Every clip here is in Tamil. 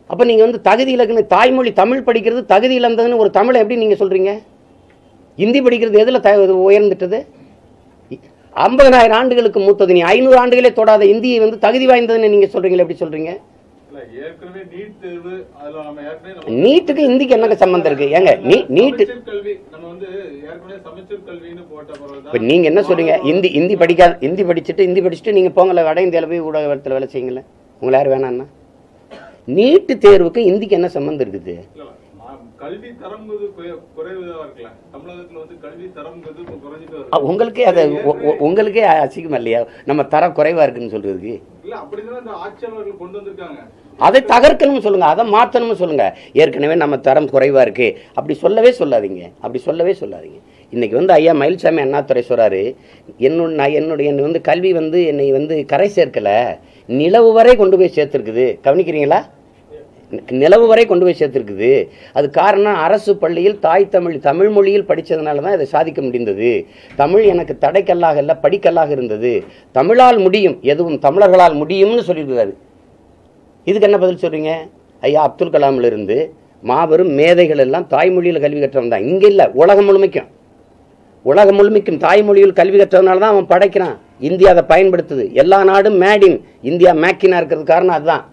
அப்போ நீங்கள் வந்து தகுதி இலக்குன்னு தாய்மொழி தமிழ் படிக்கிறது தகுதி இழந்ததுன்னு ஒரு தமிழை எப்படி நீங்கள் சொல்கிறீங்க இந்தி படிக்கிறது எதில் த உயர்ந்துட்டது ஐம்பதனாயிரம் ஆண்டுகளுக்கு மூத்தது நீ ஐநூறு ஆண்டுகளே தொடாத இந்தியை வந்து தகுதி வாய்ந்ததுன்னு நீங்கள் சொல்கிறீங்களா எப்படி சொல்கிறீங்க இல்ல ஏற்கனவே நீட் தேர்வு அதுல நம்ம ஏற்கனவே நம்ம நீட்டுக்கு இந்திக்கு என்னங்க சம்மந்தம் இருக்குது ஏங்க நீ நீட்டு சமச்சீர் கல்வி நம்ம வந்து ஏற்கனவே சமச்சீர் கல்வின்னு போட்ட இப்போ பிறகுதான் நீங்கள் என்ன சொல்றீங்க இந்தி இந்தி படிக்காத இந்தி படிச்சுட்டு இந்தி படிச்சுட்டு நீங்கள் போங்கல வட இந்தியாவில் போய் ஊடகத்தில் வேலை செய்யுங்களேன் உங்களை யார் வேணான்னா நீட்டு தேர்வுக்கு இந்திக்கு என்ன சம்மந்தம் இருக்குது இல்ல, மா- கல்வி தரம்ங்கிறது குறை- குறைவுதான் இருக்கல தமிழகத்துல வந்து கல்வி தரம்ங்கிறது இப்ப குறைஞ்சிட்டு அ, வருது உங்களுக்கே அது உ- உ- உங்களுக்கே அசிங்கமா இல்லையா நம்ம தரம் குறைவாக இருக்குன்னு சொல்கிறதுக்கு இல்ல அப்படிதான் இந்த ஆட்சியாளர்கள் கொண்டு வந்திருக்காங்க அதை தகர்க்கணும்னு சொல்லுங்க அதை மாற்றணும்னு சொல்லுங்க ஏற்கனவே நம்ம தரம் குறைவா இருக்கு அப்படி சொல்லவே சொல்லாதீங்க அப்படி சொல்லவே சொல்லாதீங்க இன்னைக்கு வந்து ஐயா மயில்சாமி அண்ணாதுரை சொல்றாரு என்னோட நான் என்னுடைய என்னை வந்து கல்வி வந்து என்னை வந்து கரை சேர்க்கல நிலவு வரை கொண்டு போய் சேர்த்துருக்குது கவனிக்கிறீங்களா நிலவு வரை கொண்டு போய் சேர்த்துருக்குது அது காரணம் அரசு பள்ளியில் தாய் தமிழ் தமிழ் மொழியில் படித்ததுனால தான் இதை சாதிக்க முடிந்தது தமிழ் எனக்கு தடைக்கல்லாக இல்லை படிக்கல்லாக இருந்தது தமிழால் முடியும் எதுவும் தமிழர்களால் முடியும்னு சொல்லியிருக்கிறாரு இதுக்கு என்ன பதில் சொல்றீங்க ஐயா அப்துல் கலாம்ல இருந்து மாபெரும் மேதைகள் எல்லாம் தாய்மொழியில் கல்வி கற்றவன் தான் இங்கே இல்லை உலகம் முழுமைக்கும் உலகம் முழுமைக்கும் தாய்மொழியில் கல்வி கற்றதுனால தான் அவன் படைக்கிறான் இந்தியா அதை பயன்படுத்துது எல்லா நாடும் மேடின் இந்தியா மேக்கினா இருக்கிறது காரணம் அதுதான்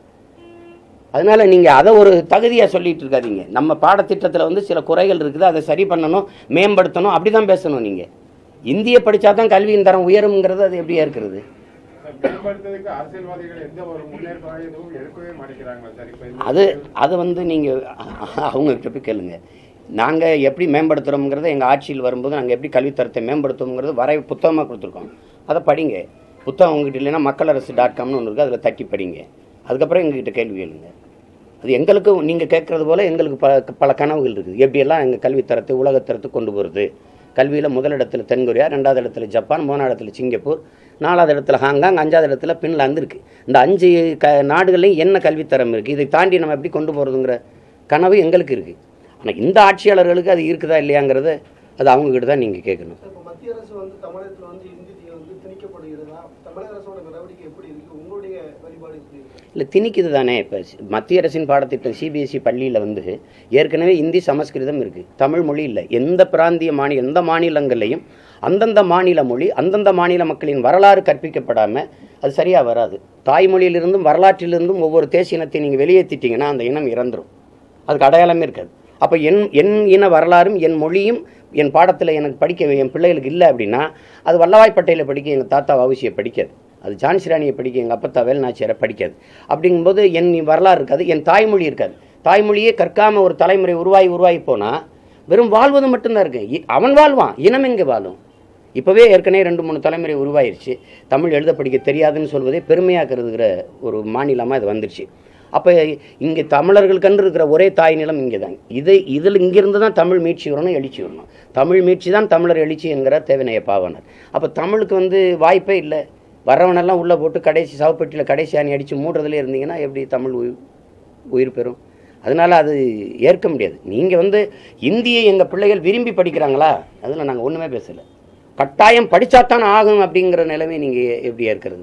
அதனால நீங்க அதை ஒரு தகுதியா சொல்லிட்டு இருக்காதீங்க நம்ம பாடத்திட்டத்தில் வந்து சில குறைகள் இருக்குது அதை சரி பண்ணணும் மேம்படுத்தணும் அப்படிதான் பேசணும் நீங்க இந்திய படிச்சா தான் கல்வியின் தரம் உயரும்ங்கிறது அது எப்படியா இருக்கிறது மேம்படுத்துறதுக்கு அரசியல்வாதிகள் எந்த ஒரு முன்னேற்பாடு எதுவும் எடுக்கவே மாட்டேங்கிறாங்களா சார் இப்ப இந்த- அது அது வந்து நீங்கள் அவங்கக்கிட்ட போய் கேளுங்க நாங்கள் எப்படி மேம்படுத்துகிறோங்கிறத எங்கள் ஆட்சியில் வரும்போது நாங்கள் எப்படி கல்வித்தரத்தை மேம்படுத்துவோங்கிறது வரை புத்தகமாக கொடுத்துருக்கோம் அதை படிங்க புத்தகம் உங்ககிட்ட இல்லைன்னா மக்கள் அரசு டாட் காம்னு ஒன்று இருக்குது அதில் தட்டி படிங்க அதுக்கப்புறம் எங்ககிட்ட கேள்வி கேளுங்க அது எங்களுக்கு நீங்கள் கேட்குறது போல் எங்களுக்கு பல பல கனவுகள் இருக்குது எப்படியெல்லாம் எங்கள் கல்வித்தரத்தை உலகத்தரத்துக்கு கொண்டு போகிறது கல்வியில் முதலிடத்தில் தென்கொரியா ரெண்டாவது இடத்துல ஜப்பான் மூணாவது இடத்துல சிங்கப்பூர் நாலாவது இடத்துல ஹாங்காங் அஞ்சாவது இடத்துல பின்லாந்து இருக்குது இந்த அஞ்சு க நாடுகள்லையும் என்ன கல்வித்தரம் இருக்குது இதை தாண்டி நம்ம எப்படி கொண்டு போகிறதுங்கிற கனவு எங்களுக்கு இருக்குது ஆனால் இந்த ஆட்சியாளர்களுக்கு அது இருக்குதா இல்லையாங்கிறத அது அவங்கக்கிட்ட தான் நீங்கள் கேட்கணும் இப்போ மத்திய அரசு வந்து தமிழகத்தில் வந்து இந்தி வந்து திணிக்கப்படுகிறதா தமிழக அரசோட நடவடிக்கை எப்படி இருக்கு உங்களுடைய வழிபாடு எப்படி இருக்கு இல்லை திணிக்குது தானே இப்போ மத்திய அரசின் பாடத்திட்டம் சிபிஎஸ்சி பள்ளியில் வந்து ஏற்கனவே இந்தி சமஸ்கிருதம் இருக்குது தமிழ் மொழி இல்லை எந்த பிராந்திய மாநில எந்த மாநிலங்கள்லையும் அந்தந்த மாநில மொழி அந்தந்த மாநில மக்களின் வரலாறு கற்பிக்கப்படாமல் அது சரியாக வராது தாய்மொழியிலிருந்தும் வரலாற்றிலிருந்தும் ஒவ்வொரு தேசிய இனத்தை நீங்கள் வெளியேற்றிட்டீங்கன்னா அந்த இனம் இறந்துரும் அதுக்கு அடையாளமே இருக்காது அப்போ என் என் இன வரலாறும் என் மொழியும் என் பாடத்தில் எனக்கு படிக்க என் பிள்ளைகளுக்கு இல்லை அப்படின்னா அது வல்லவாய் பட்டேலை படிக்க எங்கள் தாத்தா வவுசியை படிக்காது அது ஜான்சி ராணியை படிக்க எங்கள் அப்பத்தா வேலுநாச்சியாரை படிக்காது அப்படிங்கும்போது என் வரலாறு இருக்காது என் தாய்மொழி இருக்காது தாய்மொழியே கற்காம ஒரு தலைமுறை உருவாகி உருவாகி போனால் வெறும் வாழ்வது மட்டும்தான் இருக்கு இ- அவன் வாழ்வான் இனம் எங்கே வாழும் இப்போவே ஏற்கனவே ரெண்டு மூணு தலைமுறை உருவாயிருச்சு தமிழ் எழுத படிக்க தெரியாதுன்னு சொல்வதே பெருமையாக கருதுகிற ஒரு மாநிலமாக இது வந்துருச்சு அப்போ இங்கே தமிழர்களுக்கென்று இருக்கிற ஒரே தாய் நிலம் இங்கே தான் இதை இதில் இங்கிருந்து தான் தமிழ் மீட்சி வரணும் எழுச்சி வரணும் தமிழ் மீட்சி தான் தமிழர் எழுச்சி என்கிற தேவனைய பாவனர் அப்போ தமிழுக்கு வந்து வாய்ப்பே இல்லை வர்றவனெல்லாம் உள்ளே போட்டு கடைசி சவப்பெட்டியில் கடைசி அணி அடித்து மூடுறதுல இருந்தீங்கன்னா எப்படி தமிழ் உயிர் உயிர் பெறும் அதனால அது ஏற்க முடியாது நீங்கள் வந்து இந்தியை எங்கள் பிள்ளைகள் விரும்பி படிக்கிறாங்களா அதில் நாங்கள் ஒன்றுமே பேசலை கட்டாயம் படித்தாத்தான் ஆகும் அப்படிங்கிற நிலைமை நீங்கள் எப்படி ஏற்கிறது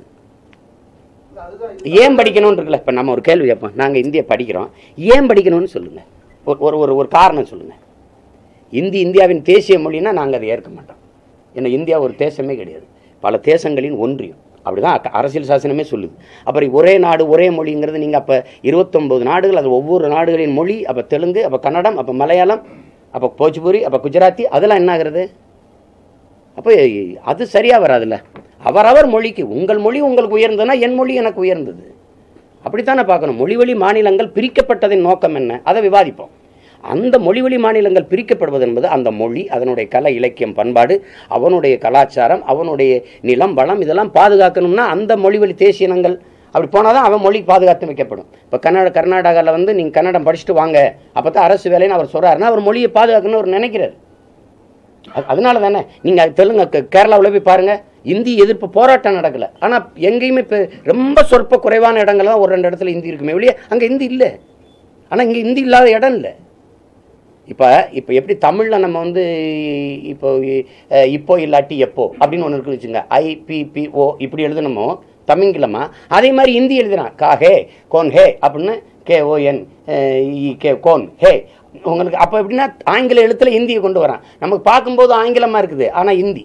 இல்ல, அதுதான் இது. ஏன் படிக்கணும்னு இருக்குல்ல இப்போ நம்ம ஒரு கேள்வி கேட்போம் நாங்கள் இந்தியை படிக்கிறோம் ஏன் படிக்கணும்னு சொல்லுங்கள் ஒரு ஒரு ஒரு ஒரு காரணம் சொல்லுங்கள் இந்தி இந்தியாவின் தேசிய மொழினா நாங்கள் அதை ஏற்க மாட்டோம் ஏன்னா இந்தியா ஒரு தேசமே கிடையாது பல தேசங்களின் ஒன்றியம் அப்படிதான் அக்க- அரசியல் சாசனமே சொல்லுது அப்புறம் ஒரே நாடு ஒரே மொழிங்கிறது நீங்கள் அப்போ இருபத்தொம்போது நாடுகள் அது ஒவ்வொரு நாடுகளின் மொழி அப்போ தெலுங்கு அப்போ கன்னடம் அப்போ மலையாளம் அப்போ போஜ்பூரி அப்போ குஜராத்தி அதெல்லாம் என்ன ஆகுறது அப்போ அது சரியாக வராதுல்ல அவரவர் மொழிக்கு உங்கள் மொழி உங்களுக்கு உயர்ந்ததுன்னா என் மொழி எனக்கு உயர்ந்தது அப்படித்தானே பார்க்கணும் மொழிவழி மாநிலங்கள் பிரிக்கப்பட்டதின் நோக்கம் என்ன அதை விவாதிப்போம் அந்த மொழிவழி மாநிலங்கள் பிரிக்கப்படுவது என்பது அந்த மொழி அதனுடைய கலை இலக்கியம் பண்பாடு அவனுடைய கலாச்சாரம் அவனுடைய நிலம் வளம் இதெல்லாம் பாதுகாக்கணும்னா அந்த மொழிவழி தேசிய இனங்கள் அப்படி போனால் தான் அவன் மொழி பாதுகாத்து வைக்கப்படும் இப்போ கன்னட கர்நாடகாவில் வந்து நீங்கள் கன்னடம் படிச்சுட்டு வாங்க அப்போ தான் அரசு வேலைன்னு அவர் சொல்கிறாருன்னா அவர் மொழியை பாதுகாக்கணும்னு அவர் நினைக்கிறார் அது- அதனால தானே நீங்கள் தெலுங்கு கே- கேரளாவுல போய் பாருங்க இந்தி எதிர்ப்பு போராட்டம் நடக்கல ஆனால் எங்கேயுமே இப்போ ரொம்ப சொற்ப குறைவான இடங்கள் தான் ஒரு ரெண்டு இடத்துல இந்தி இருக்குமே வெளியே அங்கே இந்தி இல்லை ஆனால் இங்கே இந்தி இல்லாத இடம் இல்லை இப்போ இப்போ எப்படி தமிழில் நம்ம வந்து இப்போ அஹ், இப்போ இல்லாட்டி எப்போ அப்படின்னு ஒன்று இருக்குன்னு வச்சுங்க ஐபிபிஓ இப்படி எழுதணுமோ தமிங்கிலமா அதே மாதிரி இந்தி எழுதுறான் கா ஹே கோன் ஹே அப்படின்னு கேஓஎன் இ கே கோன் ஹே உங்களுக்கு அப்போ எப்படின்னா ஆங்கில எழுத்துல இந்தியை கொண்டு வரான் நமக்கு பார்க்கும்போது ஆங்கிலமாக இருக்குது ஆனால் இந்தி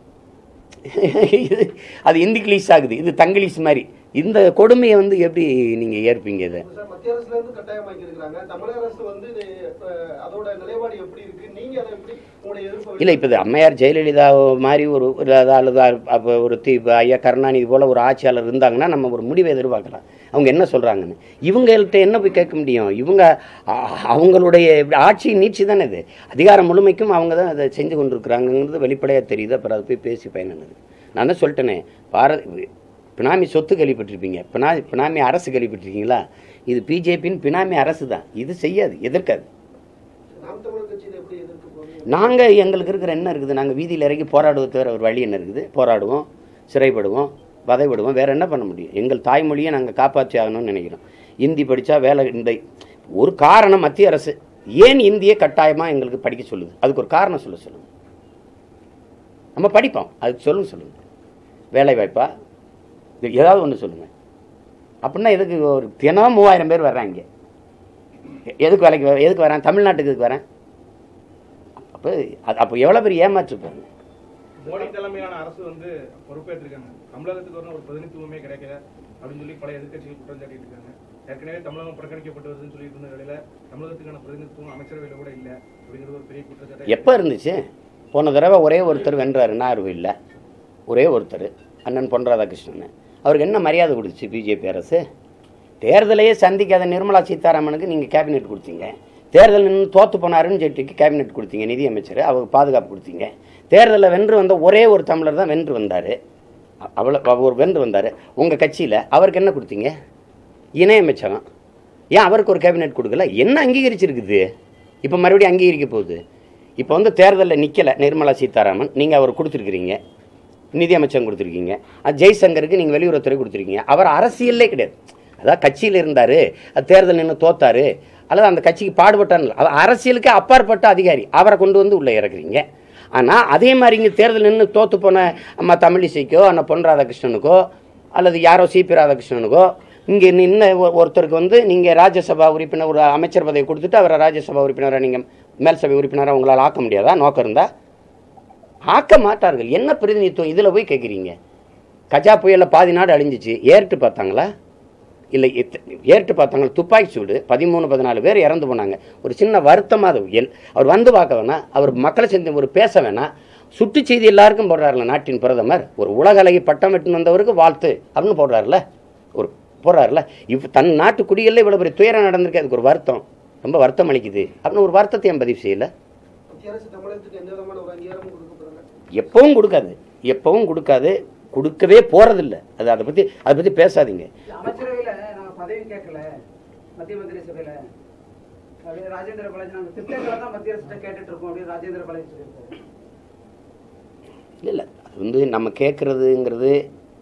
இது அது இந்திக்லீஷ் ஆகுது இது தங்கிலீஷ் மாதிரி இந்த கொடுமையை வந்து எப்படி நீங்கள் ஏற்பீங்க இதை சார் மத்திய அரசுல இருந்து கட்டாயமாக்கி இருக்கிறாங்க தமிழக அரசு வந்து இது, அஹ், அதோட நிலைப்பாடு எப்படி இருக்கு நீங்க அதை எப்படி உங்களுடைய எதிர்ப்பு இல்லை இப்போ இது அம்மையார் ஜெயலலிதா மாதிரி ஒரு ஒரு அது- அல்லது அப்போ ஒரு தி இப்ப ஐயா கருணாநிதி போல் ஒரு ஆட்சியாளர் இருந்தாங்கன்னா நம்ம ஒரு முடிவை எதிர்பார்க்கலாம் அவங்க என்ன சொல்கிறாங்கன்னு இவங்கள்ட்ட என்ன போய் கேட்க முடியும் இவங்க அ- அவங்களுடைய ஆட்சி நீட்சி தானே இது அதிகாரம் முழுமைக்கும் அவங்க தான் அதை செஞ்சு கொண்டிருக்கிறாங்கங்கிறது வெளிப்படையாக தெரியுது அப்புறம் அதை போய் பேசி பயனது நான் தான் சொல்லிட்டேனே பாரத் பினாமி சொத்து கேள்விப்பட்டிருப்பீங்க பினா பினாமி அரசு கேள்விப்பட்டிருக்கீங்களா இது பிஜேபியின் பினாமி அரசு தான் இது செய்யாது எதிர்க்காது நாம் தமிழர் கட்சியில எப்படி எதிர்க்க போறீங்க நாங்கள் எங்களுக்கு இருக்கிற என்ன இருக்குது நாங்கள் வீதியில் இறங்கி போராடுவது தவிர ஒரு வழி என்ன இருக்குது போராடுவோம் சிறைப்படுவோம் வதைப்படுவோம் வேறு என்ன பண்ண முடியும் எங்கள் தாய்மொழியை நாங்கள் காப்பாற்றி ஆகணும்னு நினைக்கிறோம் இந்தி படித்தா வேலை இந்த ஒரு காரணம் மத்திய அரசு ஏன் இந்தியை கட்டாயமாக எங்களுக்கு படிக்க சொல்லுது அதுக்கு ஒரு காரணம் சொல்ல சொல்லுங்க நம்ம படிப்போம் அதுக்கு சொல்லுங்க சொல்லுங்க வேலை வாய்ப்பா இது ஏதாவது ஒன்று சொல்லுங்கள் அப்படின்னா எதுக்கு ஒரு தினம் மூவாயிரம் பேர் வர்றாங்க எ- எதுக்கு வேலைக்கு வர- எதுக்கு வரேன் தமிழ்நாட்டுக்கு எதுக்கு வரேன் அப்போ அது அப்போ எவ்வளோ பெரிய ஏமாற்று பாருங்க மோடி தலைமையிலான அரசு வந்து பொறுப்பேற்றிருக்காங்க தமிழகத்துக்கு வரணும் ஒரு பிரதிநிதித்துவமே கிடைக்கல அப்படின்னு சொல்லி பல எதிர்க்கட்சிகள் குற்றம் சாட்டிட்டு இருக்காங்க ஏற்கனவே தமிழகம் புறக்கணிக்கப்பட்டு வருதுன்னு சொல்லிட்டு இருந்த வேளையில தமிழகத்துக்கான பிரதிநிதித்துவம் அமைச்சரவையில கூட இல்ல அப்படிங்கிறது ஒரு பெரிய குற்றச்சாட்டு எப்போ இருந்துச்சு போன தடவை ஒரே ஒருத்தர் வென்றாரு நாகர்கோயிலில் ஒரே ஒருத்தர் அண்ணன் பொன் ராதாகிருஷ்ணன் அவருக்கு என்ன மரியாதை கொடுத்துச்சு பிஜேபி அரசு தேர்தலையே சந்திக்காத நிர்மலா சீதாராமனுக்கு நீங்கள் கேபினெட் கொடுத்தீங்க தேர்தல் நின்று தோத்து போன அருண் ஜேட்லிக்கு கேபினெட் கொடுத்தீங்க நிதியமைச்சர் அவருக்கு பாதுகாப்பு கொடுத்தீங்க தேர்தலில் வென்று வந்த ஒரே ஒரு தமிழர் தான் வென்று வந்தார் அவ்வளோ அவர் வென்று வந்தார் உங்கள் கட்சியில் அவருக்கு என்ன கொடுத்தீங்க இணையமைச்சகம் ஏன் அவருக்கு ஒரு கேபினெட் கொடுக்கல என்ன அங்கீகரிச்சிருக்குது இப்போ மறுபடியும் அங்கீகரிக்க போகுது இப்போ வந்து தேர்தலில் நிற்கலை நிர்மலா சீதாராமன் நீங்கள் அவர் கொடுத்துருக்கிறீங்க நிதியமைச்சகம் கொடுத்துருக்கீங்க அது ஜெய்சங்கருக்கு நீங்கள் வெளியுறவுத்துறை கொடுத்துருக்கீங்க அவர் அரசியல்லே கிடையாது அதான் கட்சியில் இருந்தார் அது தேர்தல் நின்று தோத்தாரு அல்லது அந்த கட்சிக்கு பாடுபட்டார் அவர் அரசியலுக்கு அப்பாற்பட்ட அதிகாரி அவரை கொண்டு வந்து உள்ளே இறக்குறீங்க ஆனால் அதே மாதிரி இங்கே தேர்தல் நின்று தோத்து போன அம்மா தமிழிசைக்கோ அண்ணா பொன் ராதாகிருஷ்ணனுக்கோ அல்லது யாரோ சிபி ராதாகிருஷ்ணனுக்கோ இங்கே நின்ன ஒ- ஒருத்தருக்கு வந்து நீங்கள் ராஜ்யசபா உறுப்பினர் ஒரு அமைச்சர் பதவி கொடுத்துட்டு அவரை ராஜ்யசபா உறுப்பினராக நீங்கள் மேல் சபை உறுப்பினராக உங்களால் ஆக்க முடியாதா நோக்கம் இருந்தா ஆக்க மாட்டார்கள் என்ன பிரதிநிதித்துவம் இதில் போய் கேட்குறீங்க கஜா புயலில் பாதி நாடு அழிஞ்சிச்சு ஏறிட்டு பார்த்தாங்களா இல்லை ஏறிட்டு பார்த்தாங்களா துப்பாக்கி சூடு பதிமூணு பதினாலு பேர் இறந்து போனாங்க ஒரு சின்ன வருத்தமாக அது எல் அவர் வந்து பார்க்க வேணாம் அவர் மக்களை சேர்ந்து ஒரு பேச வேணாம் சுட்டு செய்தி எல்லாருக்கும் போடுறாருல நாட்டின் பிரதமர் ஒரு உலக அழகி பட்டம் வெட்டு வந்தவருக்கு வாழ்த்து அப்படின்னு போடுறாருல ஒரு போடுறாருல இப்போ தன் நாட்டு குடிகளில் இவ்வளோ பெரிய துயரம் நடந்திருக்கு அதுக்கு ஒரு வருத்தம் ரொம்ப வருத்தம் அளிக்குது அப்படின்னு ஒரு வருத்தத்தை என் பதிவு செய்யலை மத்திய அரசு தமிழகத்துக்கு எந்த விதமான ஒரு அங்கீகாரமும் கொடுக்கப்படுறாங்க எப்பவும் கொடுக்காது எப்பவும் கொடுக்காது கொடுக்கவே போறதில்ல அது அதை பத்தி அதை பத்தி பேசாதீங்க அமைச்சரவையில நாங்க பதவி கேட்கல மத்திய மந்திரி சபையில அப்படியே ராஜேந்திர பாலாஜி நாங்க திட்டங்களை தான் மத்திய அரசு கேட்டுட்டு இருக்கோம் அப்படின்னு ராஜேந்திர பாலாஜி சொல்லியிருக்காரு இல்லை இல்லை அது வந்து நம்ம கேட்குறதுங்கிறது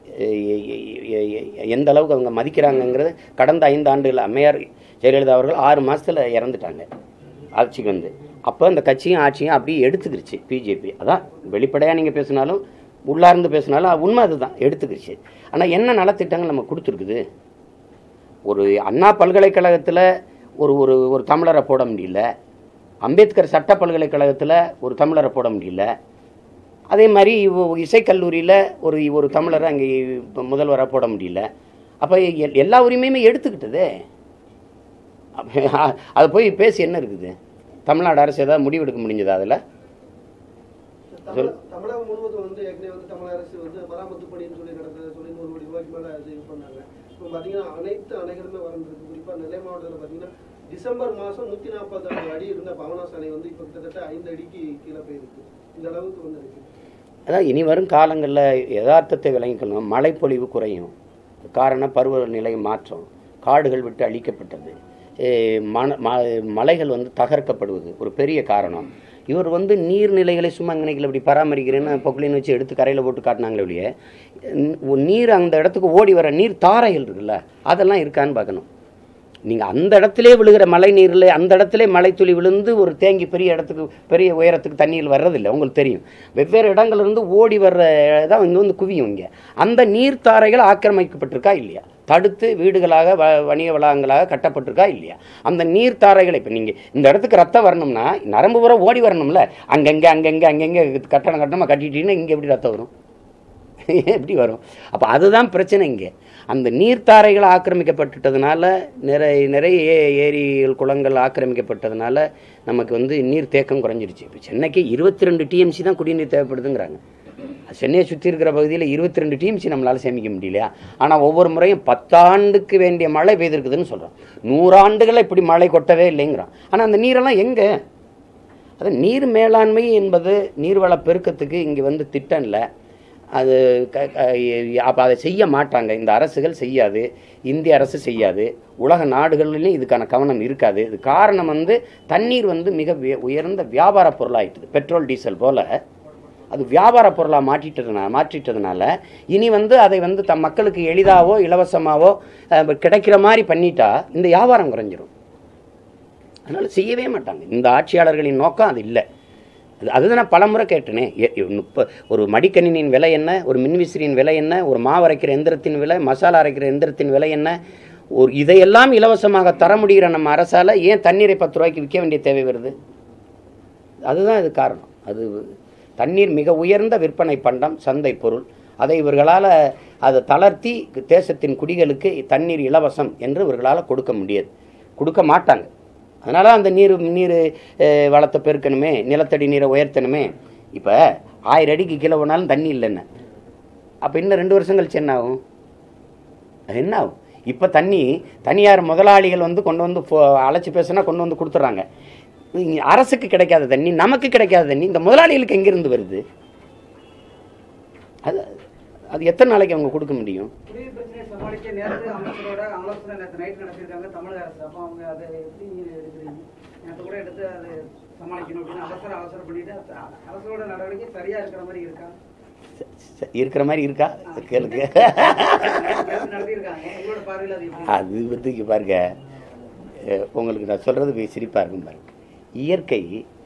எந்த அளவுக்கு அவங்க மதிக்கிறாங்கங்கிறது கடந்த ஐந்து ஆண்டுகள் அம்மையார் ஜெயலலிதா அவர்கள் ஆறு மாசத்துல இறந்துட்டாங்க ஆட்சிக்கு வந்து அப்போ இந்த கட்சியும் ஆட்சியும் அப்படியே எடுத்துக்கிருச்சு பிஜேபி அதான் வெளிப்படையாக நீங்கள் பேசினாலும் உள்ளார்ந்து பேசினாலும் அது உண்மை அதுதான் எடுத்துக்கிருச்சு ஆனால் என்ன நலத்திட்டங்கள் நம்ம கொடுத்துருக்குது ஒரு அண்ணா பல்கலைக்கழகத்தில் ஒரு ஒரு ஒரு தமிழரை போட முடியல அம்பேத்கர் சட்ட பல்கலைக்கழகத்தில் ஒரு தமிழரை போட முடியல அதே மாதிரி இவ- இசைக்கல்லூரியில் ஒரு ஒரு தமிழரை அங்கே இப்போ முதல்வராக போட முடியல அப்போ எல்லா உரிமையுமே எடுத்துக்கிட்டதே அப்ப அதை போய் பேசி என்ன இருக்குது தமிழ்நாடு அரசு ஏதாவது முடிவெடுக்க முடிஞ்சதா அதில் தமிழ- தமிழகம் முழுவதும் வந்து ஏற்கனவே வந்து தமிழக அரசு வந்து மராமத்து பணின்னு சொல்லி நடந்ததை சொல்லி நூறு கோடி ரூபாய்க்கு மேல அது இது பண்ணாங்க இப்போ பாத்தீங்கன்னா அனைத்து அணைகளுமே வறண்டிருக்கு குறிப்பா நெல்லை மாவட்டத்தில் பாத்தீங்கன்னா டிசம்பர் மாசம் நூத்தி நாற்பது அடி இருந்த பவனாஸ் அணை வந்து இப்போ கிட்டத்தட்ட ஐந்து அடிக்கு கீழே போயிருக்கு இந்த அளவுக்கு வந்து இருக்கு அதான் இனி வரும் காலங்களில் யதார்த்தத்தை விளங்கிக்கணும் மழைப்பொழிவு குறையும் காரணம் பருவநிலை மாற்றம் காடுகள் விட்டு அழிக்கப்பட்டது ஏ, மண ம- மலைகள் வந்து தகர்க்கப்படுவது ஒரு பெரிய காரணம் இவர் வந்து நீர்நிலைகளை சும்மா நினைக்கல இப்படி பராமரிக்கிறேன்னு பொக்லின் வச்சு எடுத்து கரையில் போட்டு காட்டினாங்களே ஒழிய ந- நீர் அந்த இடத்துக்கு ஓடி வர நீர் தாரைகள் இருக்குல்ல அதெல்லாம் இருக்கான்னு பார்க்கணும் நீங்கள் அந்த இடத்திலே விழுகிற மழை நீரில் அந்த இடத்திலே மழை துளி விழுந்து ஒரு தேங்கி பெரிய இடத்துக்கு பெரிய உயரத்துக்கு தண்ணியில் வர்றதில்லை உங்களுக்கு தெரியும் வெவ்வேறு இடங்கள்ல இருந்து ஓடி வர்ற தான் இங்கே வந்து குவியும் இங்கே அந்த நீர்த்தாரைகள் ஆக்கிரமிக்கப்பட்டிருக்கா இல்லையா தடுத்து வீடுகளாக வ வணிக வளாகங்களாக கட்டப்பட்டிருக்கா இல்லையா அந்த நீர்த்தாரைகளை இப்போ நீங்கள் இந்த இடத்துக்கு ரத்தம் வரணும்னா நரம்பு பூரா ஓடி வரணும்ல அங்கங்கே அங்கங்கே அங்கங்கே கட்டணம் கட்டணமாக கட்டிட்டீங்கன்னா இங்கே எப்படி ரத்தம் வரும் எப்படி வரும் அப்போ அதுதான் பிரச்சனை இங்கே அந்த நீர்த்தாரைகள் ஆக்கிரமிக்கப்பட்டுட்டதுனால நிறைய நிறைய ஏ- ஏரிகள் குளங்கள் ஆக்கிரமிக்கப்பட்டதுனால நமக்கு வந்து நீர் தேக்கம் குறைஞ்சிருச்சு இப்போ சென்னைக்கு இருபத்தி ரெண்டு டிஎம்சி தான் குடிநீர் தேவைப்படுதுங்கிறாங்க சென்னையை சுற்றி இருக்கிற பகுதியில் இருபத்தி ரெண்டு டிஎம்சி நம்மளால் சேமிக்க முடியலையா ஆனால் ஒவ்வொரு முறையும் பத்தாண்டுக்கு வேண்டிய மழை பெய்திருக்குதுன்னு சொல்கிறோம் நூறாண்டுகளில் இப்படி மழை கொட்டவே இல்லைங்கிறோம் ஆனால் அந்த நீரெல்லாம் எங்கே அது நீர் மேலாண்மை என்பது நீர்வள பெருக்கத்துக்கு இங்கே வந்து திட்டம் இல்லை அது அப்போ அதை செய்ய மாட்டாங்க இந்த அரசுகள் செய்யாது இந்திய அரசு செய்யாது உலக நாடுகளிலும் இதுக்கான கவனம் இருக்காது இது காரணம் வந்து தண்ணீர் வந்து மிக வி- உயர்ந்த வியாபார பொருளாயிட்டுது பெட்ரோல் டீசல் போல் அது வியாபார பொருளாக மாற்றிட்டதுனால மாற்றிட்டதுனால இனி வந்து அதை வந்து தம் மக்களுக்கு எளிதாவோ இலவசமாவோ அஹ், கிடைக்கிற மாதிரி பண்ணிட்டா இந்த வியாபாரம் குறைஞ்சிரும் அதனால் செய்யவே மாட்டாங்க இந்த ஆட்சியாளர்களின் நோக்கம் அது இல்லை அது அதுதான் நான் பலமுறை கேட்டேனே எ- எ- முப்ப ஒரு மடிக்கணினியின் விலை என்ன ஒரு மின்விசிறியின் விலை என்ன ஒரு மாவு அரைக்கிற எந்திரத்தின் விலை மசாலா அரைக்கிற எந்திரத்தின் விலை என்ன ஒரு இதையெல்லாம் இலவசமாக தர முடிகிற நம்ம அரசால் ஏன் தண்ணீரை பத்து ரூபாய்க்கு விற்க வேண்டிய தேவை வருது அதுதான் இது காரணம் அது தண்ணீர் மிக உயர்ந்த விற்பனை பண்டம் சந்தை பொருள் அதை இவர்களால் அதை தளர்த்தி தேசத்தின் குடிகளுக்கு தண்ணீர் இலவசம் என்று இவர்களால் கொடுக்க முடியாது கொடுக்க மாட்டாங்க அதனால அந்த நீர் நீர் அஹ், வளத்தை பெருக்கணுமே நிலத்தடி நீரை உயர்த்தணுமே இப்போ ஆயிரம் அடிக்கு கீழே போனாலும் தண்ணி இல்லைன்னு அப்போ இன்னும் ரெண்டு வருஷம் கழிச்சு என்ன ஆகும் அது என்ன ஆகும் இப்போ தண்ணி தனியார் முதலாளிகள் வந்து கொண்டு வந்து ஃபோ- அழைச்சி பேசுனா கொண்டு வந்து கொடுத்துட்றாங்க இங்க அரசுக்கு கிடைக்காத தண்ணி நமக்கு கிடைக்காத தண்ணி இந்த முதலாளிகளுக்கு எங்கிருந்து வருது அது அது எத்தனை நாளைக்கு அவங்க கொடுக்க முடியும் குடிநீர் பிரச்சனையை சமாளிக்க நேரத்து அமைச்சரோட ஆலோசனை நேற்று நைட் நடத்திருக்காங்க தமிழக அரசு அப்போ அவங்க அதை எப்படி நீங்க எடுக்கிறீங்க நேற்று கூட எடுத்து அதை சமாளிக்கணும் அப்படின்னு அவசர அவசரம் பண்ணிட்டு அ- அரசோட நடவடிக்கை சரியா இருக்கிற மாதிரி இருக்கா ச- ச- இருக்கிற மாதிரி இருக்கா கேளுங்க நேத்து நடத்தியிருக்காங்க உங்களோட பார்வையில் அது எப்படி அது வந்து இங்க பாருங்க அஹ் உங்களுக்கு நான் சொல்றது சிரிப்பாக இருக்கும் பாருங்க இயற்கை